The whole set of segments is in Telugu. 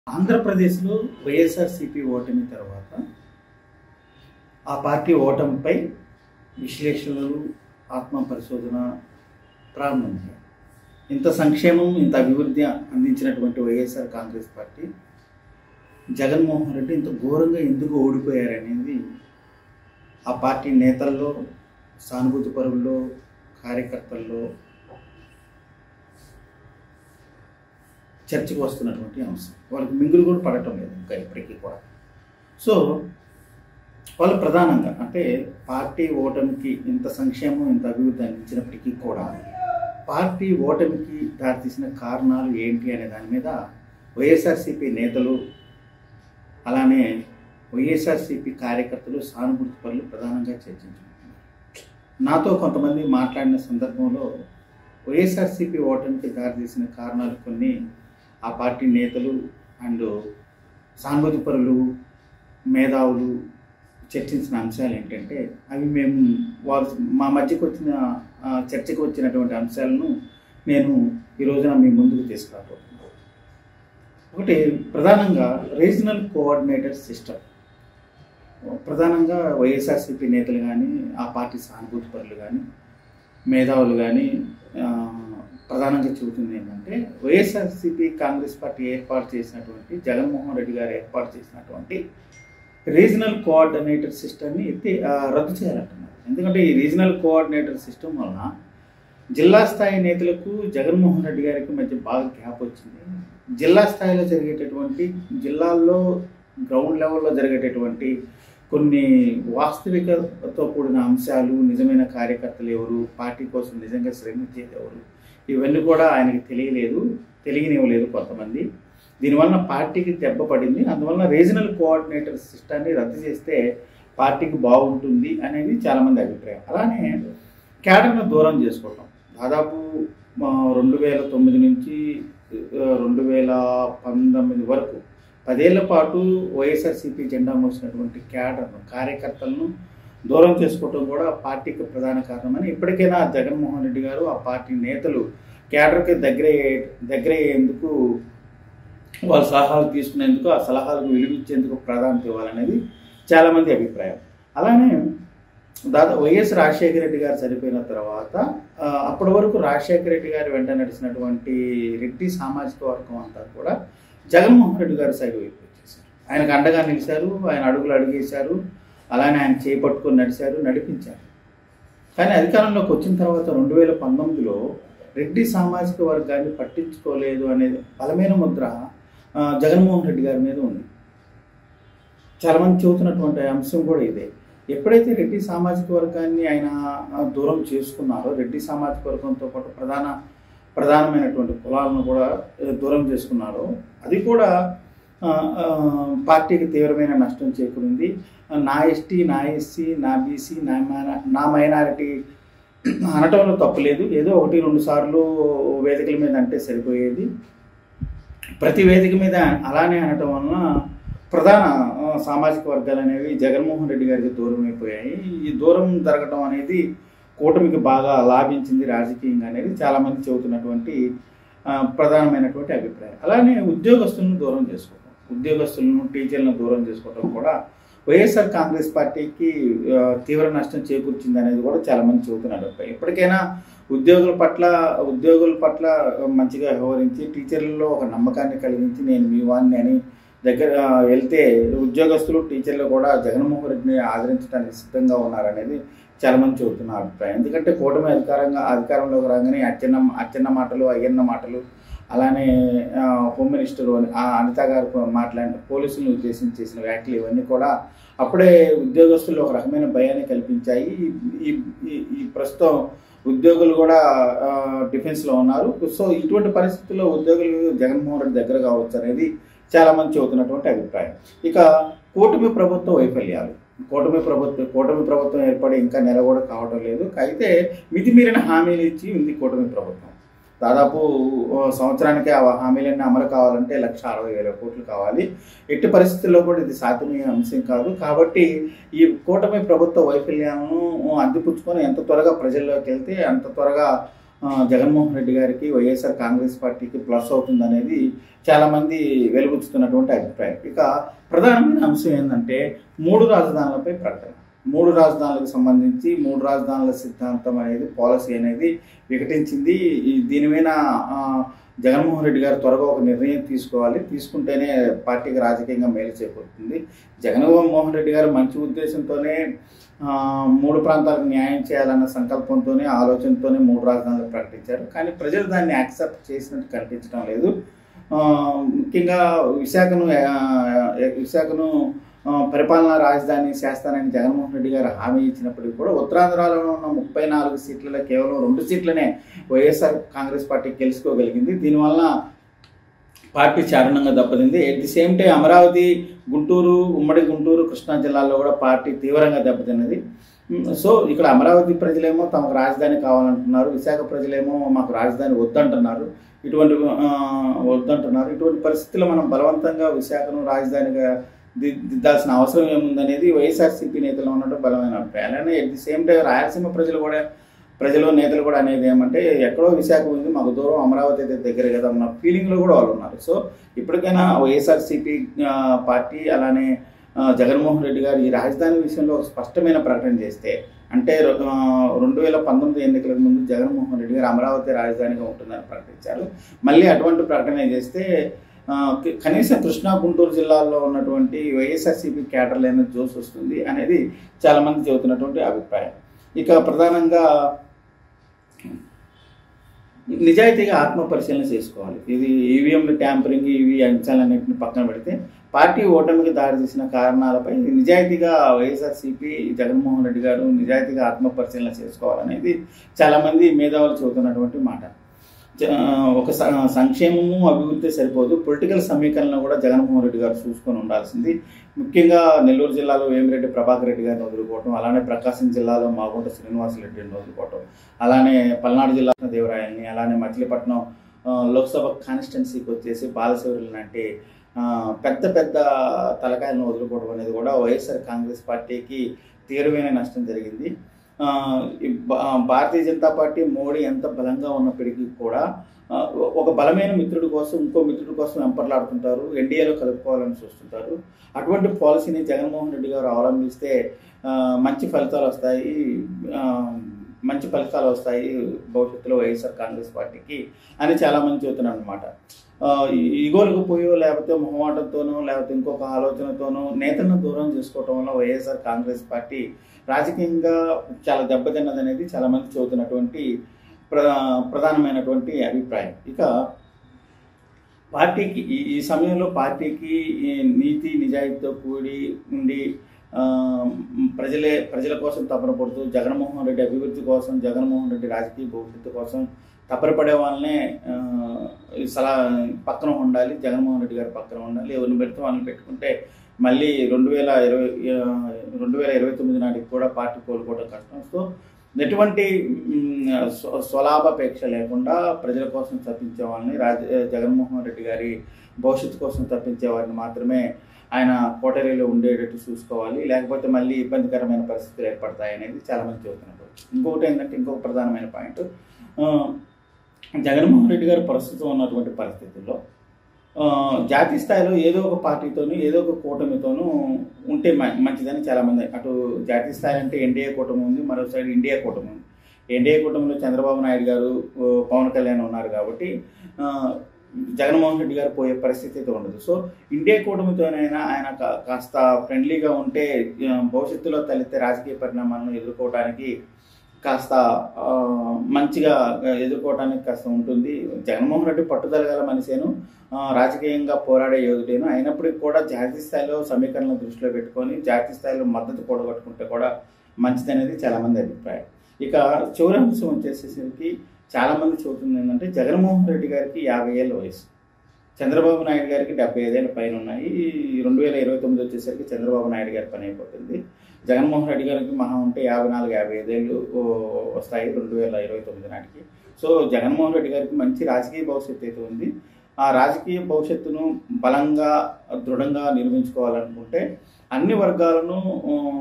ఆంధ్రప్రదేశ్లో వైఎస్ఆర్సీపీ ఓటమి తర్వాత ఆ పార్టీ ఓటమిపై విశ్లేషణలు ఆత్మ పరిశోధన ప్రారంభించారు ఇంత సంక్షేమం ఇంత అభివృద్ధి అందించినటువంటి YSR Congress party Jaganmohan Reddy ఇంత ఘోరంగా ఎందుకు ఓడిపోయారనేది ఆ పార్టీ నేతల్లో సానుభూతి పరుల్లో కార్యకర్తల్లో చర్చకు వస్తున్నటువంటి అంశం వాళ్ళకి మింగులు కూడా పడటం లేదు ఇంకా ఇప్పటికీ కూడా సో వాళ్ళు ప్రధానంగా అంటే పార్టీ ఓటమికి ఇంత సంక్షేమం ఇంత అభివృద్ధి అందించినప్పటికీ కూడా పార్టీ ఓటమికి దారితీసిన కారణాలు ఏంటి అనే దాని మీద వైఎస్ఆర్సీపీ నేతలు అలానే వైఎస్ఆర్సీపీ కార్యకర్తలు సానుభూతి పనులు ప్రధానంగా చర్చించుకుంటున్నారు నాతో కొంతమంది మాట్లాడిన సందర్భంలో వైఎస్ఆర్సీపీ ఓటమికి దారితీసిన కారణాలు కొన్ని ఆ పార్టీ నేతలు అండ్ సానుభూతి పరులు మేధావులు చర్చించిన అంశాలు ఏంటంటే అవి మేము వారు మా మధ్యకు వచ్చిన ఆ, చర్చకు వచ్చినటువంటి అంశాలను నేను ఈ రోజున మీ ముందుకు తీసుకురాబోతున్నాను ఒకటి ప్రధానంగా రీజనల్ కోఆర్డినేటర్ సిస్టమ్ ప్రధానంగా వైఎస్ఆర్సీపీ నేతలు కానీ ఆ పార్టీ సానుభూతి పరులు కానీ మేధావులు కానీ ఆ, ప్రధానంగా చెబుతుంది ఏంటంటే వైఎస్ఆర్సీపీ కాంగ్రెస్ పార్టీ ఏర్పాటు చేసినటువంటి జగన్మోహన్ రెడ్డి గారు ఏర్పాటు చేసినటువంటి రీజనల్ కోఆర్డినేటర్ సిస్టమ్ని ఎత్తి ఆ, రద్దు చేయాలంటున్నారు ఎందుకంటే ఈ రీజనల్ కోఆర్డినేటర్ సిస్టమ్ వలన జిల్లా స్థాయి నేతలకు జగన్మోహన్ రెడ్డి గారికి మధ్య బాగా గ్యాప్ వచ్చింది జిల్లా స్థాయిలో జరిగేటటువంటి జిల్లాల్లో గ్రౌండ్ లెవెల్లో జరిగేటటువంటి కొన్ని వాస్తవికతతో కూడిన అంశాలు నిజమైన కార్యకర్తలు ఎవరు పార్టీ కోసం నిజంగా శ్రమించేది ఎవరు ఇవన్నీ కూడా ఆయనకి తెలియలేదు తెలియనివ్వలేదు కొంతమంది దీనివల్ల పార్టీకి దెబ్బ పడింది అందువల్ల రీజనల్ కోఆర్డినేటర్ సిస్టాన్ని రద్దు చేస్తే పార్టీకి బాగుంటుంది అనేది చాలామంది అభిప్రాయం అలానే క్యాడర్ను దూరం చేసుకోవటం దాదాపు ఆ, రెండు వేల తొమ్మిది నుంచి ఆ, రెండు వేల పంతొమ్మిది వరకు పదేళ్ల పాటు వైఎస్ఆర్సీపీ జెండా మోసినటువంటి క్యాడర్ను కార్యకర్తలను దూరం చేసుకోవటం కూడా పార్టీకి ప్రధాన కారణమని ఇప్పటికైనా జగన్మోహన్ రెడ్డి గారు ఆ పార్టీ నేతలు క్యాడర్కి దగ్గర దగ్గర అయ్యేందుకు వాళ్ళ సలహాలు తీసుకునేందుకు ఆ సలహాలకు విలువించేందుకు ప్రాధాన్యత ఇవ్వాలనేది చాలామంది అభిప్రాయం అలానే దాదాపు వైఎస్ రాజశేఖర రెడ్డి గారు చనిపోయిన తర్వాత ఆ, అప్పటి వరకు రాజశేఖర రెడ్డి గారి వెంట నడిచినటువంటి రెడ్డి సామాజిక వర్గం అంతా కూడా జగన్మోహన్ రెడ్డి గారి సైడ్ వైపు వచ్చేసారు ఆయనకు అండగా నిలిచారు ఆయన అడుగులు అడుగేశారు అలానే ఆయన చేపట్టుకొని నడిచారు నడిపించారు కానీ అధికారంలోకి వచ్చిన తర్వాత రెండు వేల పంతొమ్మిదిలో రెడ్డి సామాజిక వర్గాన్ని పట్టించుకోలేదు అనేది బలమైన ముద్ర ఆ, జగన్మోహన్ రెడ్డి గారి మీద ఉంది చాలామంది చెబుతున్నటువంటి అంశం కూడా ఇదే ఎప్పుడైతే రెడ్డి సామాజిక వర్గాన్ని ఆయన ఆ, దూరం చేసుకున్నారో రెడ్డి సామాజిక వర్గంతో పాటు ప్రధాన ప్రధానమైనటువంటి కులాలను కూడా ఆ, దూరం చేసుకున్నారో అది కూడా ఆ, ఆ, పార్టీకి తీవ్రమైన నష్టం చేకూరింది నా ఎస్టీ నా ఎస్సీ నా బీసీ నా మైనా- నా మైనారిటీ అనటంలో తప్పులేదు ఏదో ఒకటి రెండు సార్లు వేదికల మీద అంటే సరిపోయేది ప్రతి వేదిక మీద అలానే అనటం వలన ప్రధాన ఆ, సామాజిక వర్గాలు అనేవి జగన్మోహన్ రెడ్డి గారికి దూరం అయిపోయాయి ఈ దూరం జరగడం అనేది కూటమికి బాగా లాభించింది రాజకీయంగా అనేది చాలామంది చెబుతున్నటువంటి ఆ, ప్రధానమైనటువంటి అభిప్రాయం అలానే ఉద్యోగస్తులను దూరం చేసుకోవడం ఉద్యోగస్తులను టీచర్లను దూరం చేసుకోవడం కూడా వైఎస్ఆర్ కాంగ్రెస్ పార్టీకి ఆ, తీవ్ర నష్టం చేకూర్చింది అనేది కూడా చాలామంది చెబుతున్నారు ఎప్పటికైనా ఉద్యోగుల పట్ల ఉద్యోగుల పట్ల మంచిగా వ్యవహరించి టీచర్లలో ఒక నమ్మకాన్ని కలిగించి నేను మీ వాడిని అని దగ్గర ఆ, వెళ్తే ఉద్యోగస్తులు టీచర్లు కూడా జగన్మోహన్ రెడ్డిని ఆదరించడానికి సిద్ధంగా ఉన్నారనేది చాలా మంది చెబుతున్న అభిప్రాయం ఎందుకంటే కూటమి అధికారంగా అధికారంలోకి రాగానే అచ్చెన్న అచ్చెన్న మాటలు అయ్యన్న మాటలు అలానే ఆ, హోమ్ మినిస్టర్ అని- ఆ అనిత గారు మాట్లాడిన పోలీసులను ఉద్దేశించి చేసిన వ్యాఖ్యలు ఇవన్నీ కూడా అప్పుడే ఉద్యోగస్తులు ఒక రకమైన భయాన్ని కల్పించాయి ఈ ఈ- ఈ ప్రస్తుతం ఉద్యోగులు కూడా ఆ, డిఫెన్స్లో ఉన్నారు సో ఇటువంటి పరిస్థితుల్లో ఉద్యోగులు జగన్మోహన్ రెడ్డి దగ్గర కావచ్చు అనేది చాలా మంది చెబుతున్నటువంటి అభిప్రాయం ఇక కూటమి ప్రభుత్వ వైఫల్యాలు కూటమి ప్రభుత్వం కూటమి ప్రభుత్వం ఏర్పడి ఇంకా నెల కూడా కావడం లేదు అయితే మితిమీరిన హామీలు ఇచ్చి ఉంది కూటమి ప్రభుత్వం దాదాపు ఓ సంవత్సరానికి ఆ హామీలన్నీ అమలు కావాలంటే లక్ష అరవై వేల కోట్లు కావాలి ఎట్టి పరిస్థితుల్లో కూడా ఇది సాధ్యమయ్యే అంశం కాదు కాబట్టి ఈ కూటమి ప్రభుత్వ వైఫల్యాలను అందిపుచ్చుకొని ఎంత త్వరగా ప్రజల్లోకి వెళ్తే అంత త్వరగా ఆ, జగన్మోహన్ రెడ్డి గారికి వైఎస్ఆర్ కాంగ్రెస్ పార్టీకి ప్లస్ అవుతుంది అనేది చాలామంది వెలుగుచ్చుతున్నటువంటి అభిప్రాయం ఇక ప్రధానమైన అంశం ఏంటంటే మూడు రాజధానులపై ప్రకటన మూడు రాజధానులకు సంబంధించి మూడు రాజధానుల సిద్ధాంతం అనేది పాలసీ అనేది వికటించింది ఈ దీని మీద ఆ, జగన్మోహన్ రెడ్డి గారు త్వరగా ఒక నిర్ణయం తీసుకోవాలి తీసుకుంటేనే పార్టీకి రాజకీయంగా మేలు చేకూరుతుంది జగన్మోహన్ రెడ్డి గారు మంచి ఉద్దేశంతోనే ఆ, మూడు ప్రాంతాలకు న్యాయం చేయాలన్న సంకల్పంతోనే ఆలోచనతోనే మూడు రాజధానులు ప్రకటించారు కానీ ప్రజలు దాన్ని యాక్సెప్ట్ చేసినట్టు కనిపించడం లేదు ఆ, ముఖ్యంగా విశాఖను ఆ, విశాఖను ఆ, పరిపాలనా రాజధాని చేస్తానని జగన్మోహన్ రెడ్డి గారు హామీ ఇచ్చినప్పటికీ కూడా ఉత్తరాంధ్రలో ఉన్న ముప్పై నాలుగు సీట్లలో కేవలం రెండు సీట్లనే వైఎస్ఆర్ కాంగ్రెస్ పార్టీ గెలుచుకోగలిగింది దీనివల్ల పార్టీ చారణంగా దెబ్బతింది at the same time Amaravati Guntur ఉమ్మడి గుంటూరు కృష్ణా జిల్లాల్లో కూడా పార్టీ తీవ్రంగా దెబ్బతిన్నది ఉమ్, సో ఇక్కడ అమరావతి ప్రజలేమో తమకు రాజధాని కావాలంటున్నారు విశాఖ ప్రజలేమో మాకు రాజధాని వద్దంటున్నారు ఇటువంటి ఆ, వద్దంటున్నారు ఇటువంటి పరిస్థితుల్లో మనం బలవంతంగా విశాఖను రాజధానిగా ది- దిద్దాల్సిన అవసరం ఏముందనేది వైఎస్ఆర్సీపీ నేతలు ఉన్నట్టు బలమైన అభిప్రాయం అలానే at the same time Rayalaseema ప్రజలు కూడా ప్రజలు నేతలు కూడా అనేది ఏమంటే ఎక్కడో విశాఖ ఉంది మాకు దూరం అమరావతి అయితే దగ్గర కదా అన్న ఫీలింగ్లో కూడా వాళ్ళు ఉన్నారు సో ఇప్పటికైనా వైఎస్ఆర్సీపీ ఆ, పార్టీ అలానే ఆ, జగన్మోహన్ రెడ్డి గారు ఈ రాజధాని విషయంలో ఒక స్పష్టమైన ప్రకటన చేస్తే అంటే ఆ, రెండు వేల పంతొమ్మిది ఎన్నికలకు ముందు జగన్మోహన్ రెడ్డి గారు అమరావతి రాజధానిగా ఉంటుందని ప్రకటించారు మళ్ళీ అటువంటి ప్రకటన చేస్తే ఆ, క- కనీసం కృష్ణా గుంటూరు జిల్లాల్లో ఉన్నటువంటి వైఎస్ఆర్సీపీ క్యాడర్లైన జోస్ వస్తుంది అనేది చాలామంది చెబుతున్నటువంటి అభిప్రాయం ఇక ప్రధానంగా నిజాయితీగా ఆత్మ పరిశీలన చేసుకోవాలి ఇది ఈవీఎంల ట్యాంపరింగ్ ఇవి అంశాలన్నింటిని పక్కన పెడితే పార్టీ ఓటమికి దారితీసిన కారణాలపై నిజాయితీగా వైఎస్ఆర్సీపీ జగన్మోహన్ రెడ్డి గారు నిజాయితీగా ఆత్మ పరిశీలన చేసుకోవాలనేది చాలామంది మేధావులు చెబుతున్నటువంటి మాట జ- ఒక స- సంక్షేమము అభివృద్ధి సరిపోదు పొలిటికల్ సమీకరణ కూడా జగన్మోహన్ రెడ్డి గారు చూసుకొని ఉండాల్సింది ముఖ్యంగా నెల్లూరు జిల్లాలో వేమిరెడ్డి ప్రభాకర్ రెడ్డి గారిని వదులుకోవటం అలానే ప్రకాశం జిల్లాలో మాగుంట శ్రీనివాసరెడ్డిని వదులుకోవటం అలానే పల్నాడు జిల్లా దేవరాయల్ని అలానే మచిలీపట్నం ఆ, లోక్సభ కాన్స్టిట్యున్సీకి వచ్చేసి బాలశౌరులు అంటే ఆ, పెద్ద పెద్ద తలకాయలను వదులుకోవడం అనేది కూడా వైఎస్ఆర్ కాంగ్రెస్ పార్టీకి తీవ్రమైన నష్టం జరిగింది ఆ, ఈ భా- భారతీయ జనతా పార్టీ మోడీ ఎంత బలంగా ఉన్నప్పటికీ కూడా ఆ, ఒక బలమైన మిత్రుడి కోసం ఇంకో మిత్రుడి కోసం వెంపర్లాడుతుంటారు ఎన్డీఏలో కలుపుకోవాలని చూస్తుంటారు అటువంటి పాలసీని జగన్మోహన్ రెడ్డి గారు అవలంబిస్తే ఆ, మంచి ఫలితాలు వస్తాయి ఆ, మంచి ఫలితాలు వస్తాయి భవిష్యత్తులో వైఎస్ఆర్ కాంగ్రెస్ పార్టీకి అని చాలామంది చెబుతున్నారు అనమాట ఈగోలకు పోయో లేకపోతే మొహమాటంతోనో లేకపోతే ఇంకొక ఆలోచనతోనో నేతలను దూరం చేసుకోవటం వల్ల వైఎస్ఆర్ కాంగ్రెస్ పార్టీ రాజకీయంగా చాలా దెబ్బతిన్నది అనేది చాలామంది చెబుతున్నటువంటి ప్ర ప్రధానమైనటువంటి అభిప్రాయం ఇక పార్టీకి ఈ ఈ సమయంలో పార్టీకి ఈ నీతి నిజాయితీతో కూడి ఉండి ఆ, ప్రజలే ప్రజల కోసం తపన పడుతూ జగన్మోహన్ రెడ్డి అభివృద్ధి కోసం జగన్మోహన్ రెడ్డి రాజకీయ భవిష్యత్తు కోసం తపన పడే వాళ్ళనే ఆ, ఈ సలా పక్కన ఉండాలి జగన్మోహన్ రెడ్డి గారి పక్కన ఉండాలి ఎవరిని పెడితే వాళ్ళని పెట్టుకుంటే మళ్ళీ రెండు వేల ఇరవై ఆ, రెండు వేల ఇరవై తొమ్మిది నాటికి కూడా పార్టీ కోలుకోవడం కష్టం సో ఎటువంటి మ్, స్వ- స్వలాభాపేక్ష లేకుండా ప్రజల కోసం తప్పించే వాళ్ళని రాజ జగన్మోహన్ రెడ్డి గారి భవిష్యత్తు కోసం తప్పించే వారిని మాత్రమే ఆయన కోటరీలో ఉండేటట్టు చూసుకోవాలి లేకపోతే మళ్ళీ ఇబ్బందికరమైన పరిస్థితులు ఏర్పడతాయి అనేది చాలామంది చెబుతున్నారు ఇంకొకటి ఏంటంటే ఇంకొక ప్రధానమైన పాయింట్ ఆ, జగన్మోహన్ రెడ్డి గారు ప్రస్తుతం ఉన్నటువంటి పరిస్థితుల్లో ఆ, జాతీయ స్థాయిలో ఏదో ఒక పార్టీతోనూ ఏదో ఒక కూటమితోనూ ఉంటే మ- మంచిదని చాలామంది అటు జాతీయ స్థాయి అంటే ఎన్డీఏ కూటమి ఉంది మరో సైడ్ ఇండియా కూటమి ఉంది ఎన్డీఏ కూటమిలో చంద్రబాబు నాయుడు గారు ఓ, పవన్ కళ్యాణ్ ఉన్నారు కాబట్టి ఆ, జగన్మోహన్ రెడ్డి గారు పోయే పరిస్థితి అయితే ఉండదు సో ఇండియా కూటమితోనైనా ఆయన కా- కాస్త ఫ్రెండ్లీగా ఉంటే ఆ, భవిష్యత్తులో తలెత్తే రాజకీయ పరిణామాలను ఎదుర్కోవడానికి కాస్త ఆ, మంచిగా ఎదుర్కోవడానికి కాస్త ఉంటుంది జగన్మోహన్ రెడ్డి పట్టుదల గల మనిషేను ఆ, రాజకీయంగా పోరాడే యోధుడేను అయినప్పటికీ కూడా జాతీయ స్థాయిలో సమీకరణలు దృష్టిలో పెట్టుకొని జాతీయ స్థాయిలో మద్దతు కూడగట్టుకుంటే కూడా మంచిదనేది చాలామంది అభిప్రాయం ఇక చివరి అంశం వచ్చేసేసరికి చాలామంది చెబుతుంది ఏంటంటే జగన్మోహన్ రెడ్డి గారికి యాభై ఏళ్ళ వయసు చంద్రబాబు నాయుడు గారికి డెబ్బై ఐదేళ్ళ పైన ఉన్నాయి రెండు వేల ఇరవై తొమ్మిది వచ్చేసరికి చంద్రబాబు నాయుడు గారి పని అయిపోతుంది జగన్మోహన్ రెడ్డి గారికి మహా ఉంటే యాభై నాలుగు యాభై ఐదేళ్ళు ఓ, వస్తాయి రెండు వేల ఇరవై తొమ్మిది నాటికి సో జగన్మోహన్ రెడ్డి గారికి మంచి రాజకీయ భవిష్యత్తు అయితే ఉంది ఆ రాజకీయ భవిష్యత్తును బలంగా దృఢంగా నిర్మించుకోవాలనుకుంటే అన్ని వర్గాలను ఆ,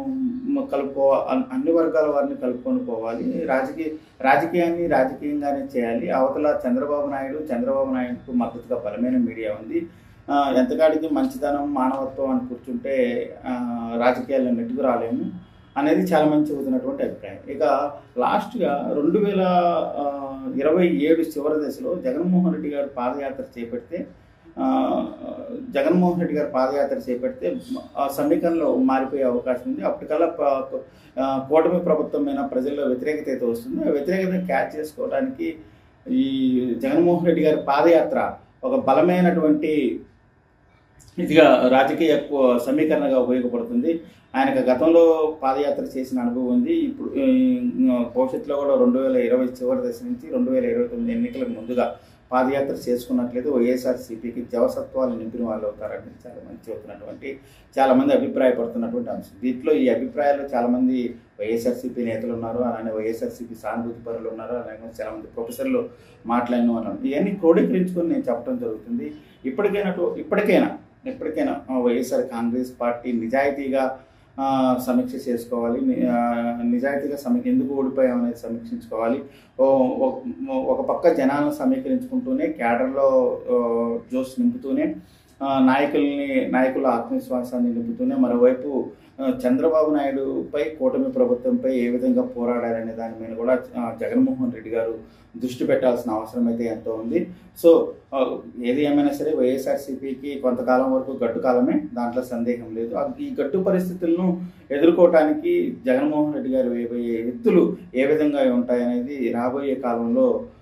మ- కలుపుకో అన్- అన్ని వర్గాల వారిని కలుపుకొని పోవాలి రాజకీయ రాజకీయాన్ని రాజకీయంగానే చేయాలి అవతల చంద్రబాబు నాయుడు చంద్రబాబు నాయుడుకు మద్దతుగా బలమైన మీడియా ఉంది ఆ, ఎంతకాడికి మంచితనం మానవత్వం అని కూర్చుంటే ఆ, రాజకీయాల్లో నెట్టుకు రాలేము అనేది చాలా మంది చెబుతున్నటువంటి అభిప్రాయం ఇక లాస్ట్గా రెండు వేల ఆ, ఇరవై ఏడు చివరి దశలో జగన్మోహన్ రెడ్డి గారు పాదయాత్ర చేపడితే ఆ, జగన్మోహన్ రెడ్డి గారు పాదయాత్ర చేపడితే ఆ సమీకరణలో మారిపోయే అవకాశం ఉంది అప్పటికల్లా ప- ఆ, కూటమి ప్రభుత్వం మీద ప్రజల్లో వ్యతిరేకత అయితే వస్తుంది ఆ వ్యతిరేకతను క్యాచ్ చేసుకోవడానికి ఈ జగన్మోహన్ రెడ్డి గారి పాదయాత్ర ఒక బలమైనటువంటి ఇదిగా రాజకీయ కు- సమీకరణగా ఉపయోగపడుతుంది ఆయనకు గతంలో పాదయాత్ర చేసిన అనుభవం ఉంది ఇప్పుడు ఈ, భవిష్యత్తులో కూడా రెండు వేల ఇరవై చివరి దశ నుంచి రెండు వేల ఇరవై తొమ్మిది ఎన్నికలకు ముందుగా పాదయాత్ర చేసుకున్నట్లయితే వైఎస్ఆర్సీపీకి జవసత్వాలు నింపిన వాళ్ళు అవుతారని చాలా మంది చెబుతున్నటువంటి చాలా మంది అభిప్రాయపడుతున్నటువంటి అంశం దీంట్లో ఈ అభిప్రాయాలు చాలా మంది వైఎస్ఆర్సీపీ నేతలు ఉన్నారు అలానే వైఎస్ఆర్సీపీ సానుభూతి పరులు ఉన్నారు అలాగే చాలా మంది ప్రొఫెసర్లు మాట్లాడిన వాళ్ళు ఉన్నారు. ఇవన్నీ క్రోడీకరించుకొని నేను చెప్పడం జరుగుతుంది ఇప్పటికైనా ఇప్పటికైనా ఎప్పటికైనా ఆ, వైఎస్ఆర్ కాంగ్రెస్ పార్టీ నిజాయితీగా ఆ, సమీక్ష చేసుకోవాలి ని- ఆ, నిజాయితీగా సమీ ఎందుకు ఓడిపోయాం అనేది సమీక్షించుకోవాలి ఓ- ఒక- ఒక పక్క జనాలను సమీకరించుకుంటూనే క్యాడర్లో ఆ, జోష్ నింపుతూనే ఆ, నాయకుల్ని నాయకుల ఆత్మవిశ్వాసాన్ని నింపుతూనే మరోవైపు ఆ, చంద్రబాబు నాయుడుపై కూటమి ప్రభుత్వంపై ఏ విధంగా పోరాడారనే దాని మీద కూడా ఆ, జగన్మోహన్ రెడ్డి గారు దృష్టి పెట్టాల్సిన అవసరం అయితే ఎంతో ఉంది సో ఆ, ఏది ఏమైనా సరే వైఎస్ఆర్సీపీకి కొంతకాలం వరకు గడ్డు కాలమే దాంట్లో సందేహం లేదు ఆ- ఈ గడ్డు పరిస్థితులను ఎదుర్కోవటానికి జగన్మోహన్ రెడ్డి గారు వేయబోయే ఎత్తులు ఏ విధంగా ఉంటాయనేది రాబోయే కాలంలో